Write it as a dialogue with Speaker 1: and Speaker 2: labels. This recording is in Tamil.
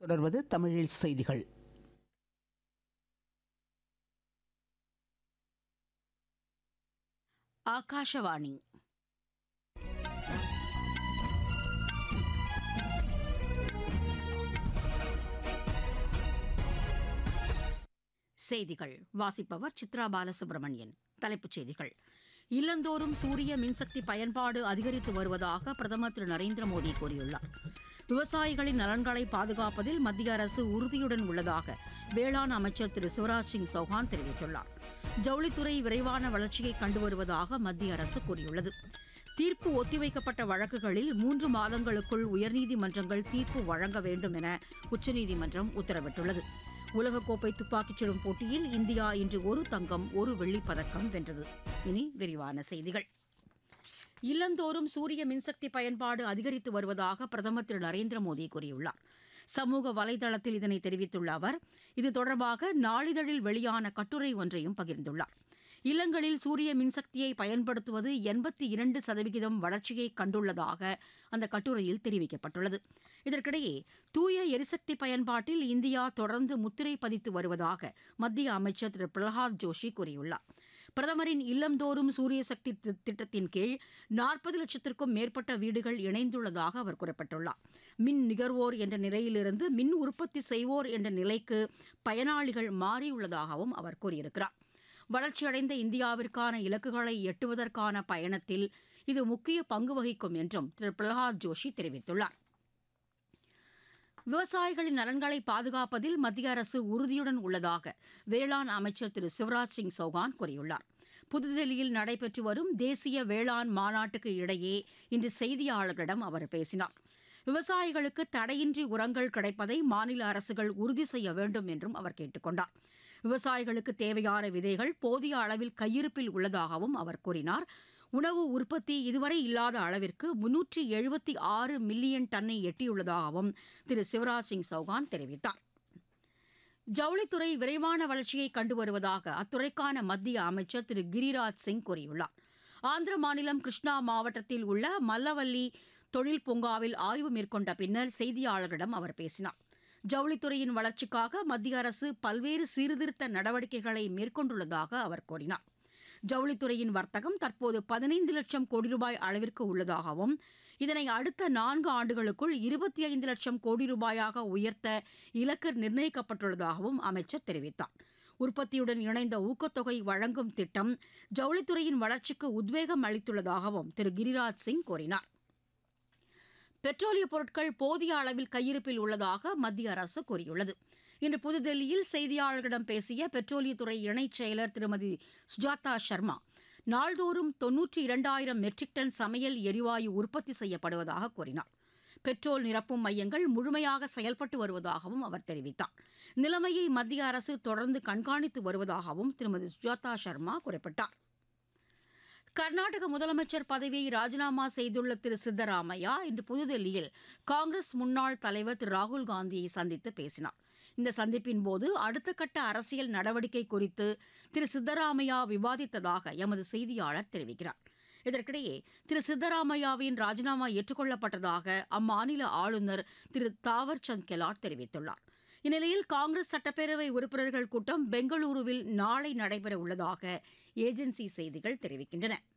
Speaker 1: தொடர்வது தமிழில் செய்திகள்
Speaker 2: ಆಕಾಶವಾಣಿ செய்திகள் வாசிப்பவர் சித்ரா பாலசுப்ரமணியன் தலைப்புச் செய்திகள் இல்லந்தோறும் சூரிய மின்சக்தி பயன்பாடு அதிகரித்து வருவதாக பிரதமர் திரு நரேந்திர மோடி கூறியுள்ளார் விவசாயிகளின் நலன்களை பாதுகாப்பதில் மத்திய அரசு உறுதியுடன் உள்ளதாக வேளாண் அமைச்சர் திரு சிவராஜ் சிங் சௌஹான் தெரிவித்துள்ளார் ஜவுளித்துறை விரைவான வளர்ச்சியை கண்டு வருவதாக மத்திய அரசு கூறியுள்ளது தீர்ப்பு ஒத்திவைக்கப்பட்ட வழக்குகளில் மூன்று மாதங்களுக்குள் உயர்நீதிமன்றங்கள் தீர்ப்பு வழங்க வேண்டும் என உச்சநீதிமன்றம் உத்தரவிட்டுள்ளது உலகக்கோப்பை துப்பாக்கிச் சுடும் போட்டியில் இந்தியா இன்று ஒரு தங்கம் ஒரு வெள்ளிப் பதக்கம் வென்றது இனி விரிவான செய்திகள் இல்லந்தோறும் சூரிய மின்சக்தி பயன்பாடு அதிகரித்து வருவதாக பிரதமர் திரு நரேந்திர மோடி கூறியுள்ளார் சமூக வலைதளத்தில் இதனை தெரிவித்துள்ள அவர் இது தொடர்பாக நாளிதழில் வெளியான கட்டுரை ஒன்றையும் பகிர்ந்துள்ளார் இல்லங்களில் சூரிய மின்சக்தியை பயன்படுத்துவது எண்பத்தி இரண்டு சதவிகிதம் வளர்ச்சியை கண்டுள்ளதாக அந்த கட்டுரையில் தெரிவிக்கப்பட்டுள்ளது இதற்கிடையே தூய எரிசக்தி பயன்பாட்டில் இந்தியா தொடர்ந்து முத்திரை பதித்து வருவதாக மத்திய அமைச்சர் திரு பிரகலாத் ஜோஷி கூறியுள்ளார் பிரதமரின் இல்லந்தோறும் சூரிய சக்தி தி- திட்டத்தின் கீழ் நாற்பது லட்சத்திற்கும் மேற்பட்ட வீடுகள் இணைந்துள்ளதாக அவர் குறிப்பிட்டுள்ளார் மின் நுகர்வோர் என்ற நிலையிலிருந்து மின் உற்பத்தி செய்வோர் என்ற நிலைக்கு பயனாளிகள் மாறியுள்ளதாகவும் அவர் கூறியிருக்கிறார் வளர்ச்சியடைந்த இந்தியாவிற்கான இலக்குகளை எட்டுவதற்கான பயணத்தில் இது முக்கிய பங்கு வகிக்கும் என்றும் திரு பிரகலாத் ஜோஷி தெரிவித்துள்ளார் விவசாயிகளின் நலன்களை பாதுகாப்பதில் மத்திய அரசு உறுதியுடன் உள்ளதாக வேளாண் அமைச்சர் திரு சிவராஜ் சிங் சௌகான் கூறியுள்ளார் புதுதில்லியில் நடைபெற்று வரும் தேசிய வேளாண் மாநாட்டுக்கு இடையே இன்று செய்தியாளர்களிடம் அவர் பேசினார் விவசாயிகளுக்கு தடையின்றி உரங்கள் கிடைப்பதை மாநில அரசுகள் உறுதி செய்ய வேண்டும் என்றும் அவர் கேட்டுக் கொண்டார் விவசாயிகளுக்கு தேவையான விதைகள் போதிய அளவில் கையிருப்பில் உள்ளதாகவும் அவர் கூறினார் உணவு உற்பத்தி இதுவரை இல்லாத அளவிற்கு முன்னூற்றி எழுபத்தி ஆறு மில்லியன் டன்னை எட்டியுள்ளதாகவும் திரு சிவராஜ் சிங் சௌகான் தெரிவித்தார் ஜவுளித்துறை விரைவான வளர்ச்சியை கண்டு வருவதாக அத்துறைக்கான மத்திய அமைச்சர் திரு கிரிராஜ் சிங் கூறியுள்ளார் ஆந்திர மாநிலம் கிருஷ்ணா மாவட்டத்தில் உள்ள மல்லவல்லி தொழில் பூங்காவில் ஆய்வு மேற்கொண்ட பின்னர் செய்தியாளர்களிடம் அவர் பேசினார் ஜவுளித்துறையின் வளர்ச்சிக்காக மத்திய அரசு பல்வேறு சீர்திருத்த நடவடிக்கைகளை மேற்கொண்டுள்ளதாக அவர் கூறினார் ஜவுளித்துறையின் வர்த்தகம் தற்போது பதினைந்து லட்சம் கோடி ரூபாய் அளவிற்கு உள்ளதாகவும் இதனை அடுத்த நான்கு ஆண்டுகளுக்குள் இருபத்தி ஐந்து லட்சம் கோடி ரூபாயாக உயர்த்த இலக்கு நிர்ணயிக்கப்பட்டுள்ளதாகவும் அமைச்சர் தெரிவித்தார் உற்பத்தியுடன் இணைந்த ஊக்கத்தொகை வழங்கும் திட்டம் ஜவுளித்துறையின் வளர்ச்சிக்கு உத்வேகம் அளித்துள்ளதாகவும் திரு கிரிராஜ் சிங் கூறினார் பெட்ரோலிய பொருட்கள் போதிய அளவில் கையிருப்பில் உள்ளதாக மத்திய அரசு கூறியுள்ளது இன்று புதுதில்லியில் செய்தியாளர்களிடம் பேசிய பெட்ரோலியத்துறை இணைச் செயலர் திருமதி சுஜாதா சர்மா நாள்தோறும் தொன்னூற்றி இரண்டாயிரம் மெட்ரிக் டன் சமையல் எரிவாயு உற்பத்தி செய்யப்படுவதாக கூறினார் பெட்ரோல் நிரப்பும் மையங்கள் முழுமையாக செயல்பட்டு வருவதாகவும் அவர் தெரிவித்தார் நிலைமையை மத்திய அரசு தொடர்ந்து கண்காணித்து வருவதாகவும் திருமதி சுஜாதா சர்மா குறிப்பிட்டார் கர்நாடக முதலமைச்சர் பதவியை ராஜினாமா செய்துள்ள திரு சித்தராமையா இன்று புதுதில்லியில் காங்கிரஸ் முன்னாள் தலைவர் திரு ராகுல் காந்தியை சந்தித்து பேசினார் இந்த சந்திப்பின் போது அடுத்த கட்ட அரசியல் நடவடிக்கை குறித்து திரு சித்தராமையா விவாதித்ததாக எமது செய்தியாளர் தெரிவிக்கிறார் இதற்கிடையே திரு சித்தராமையாவின் ராஜினாமா ஏற்றுக்கொள்ளப்பட்டதாக அம்மாநில ஆளுநர் திரு தாவர்சந்த் கெலாட் தெரிவித்துள்ளார் இந்நிலையில் காங்கிரஸ் சட்டப்பேரவை உறுப்பினர்கள் கூட்டம் பெங்களூருவில் நாளை நடைபெற உள்ளதாக ஏஜென்சி செய்திகள் தெரிவிக்கின்றன